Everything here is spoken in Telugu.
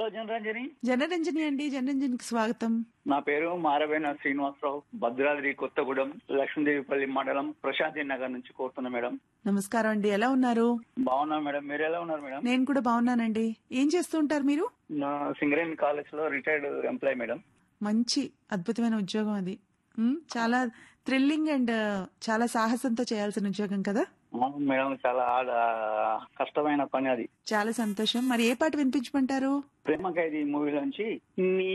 హలో జనరంజని జనరంజని అండి జనరంజనికి స్వాగతం నా పేరు మారవేణ శ్రీనివాసరావు భద్రాద్రి కొత్తగూడెం లక్ష్మీదేవిపల్లి మండలం ప్రశాంతి నగర్ నుంచి కోరుతున్నా మేడం నమస్కారం అండి ఎలా ఉన్నారు బాగున్నా మేడం మీరు ఎలా ఉన్నారు మేడం నేను కూడా బాగున్నానండి ఏం చేస్తూ ఉంటారు మీరు నా సింగరేణి కాలేజ్ లో రిటైర్డ్ ఎంప్లాయ్ మేడం మంచి అద్భుతమైన ఉద్యోగం అది ఉమ్, చాలా థ్రిల్లింగ్ అండ్ చాలా సాహసంతో చేయాల్సిన ఉద్యోగం కదా అవును మేడం చాలా ఆ- కష్టమైన పని అది చాలా సంతోషం మరి ఏ పాట వినిపించమంటారు ప్రేమ ఖైదీ మూవీలోంచి నీ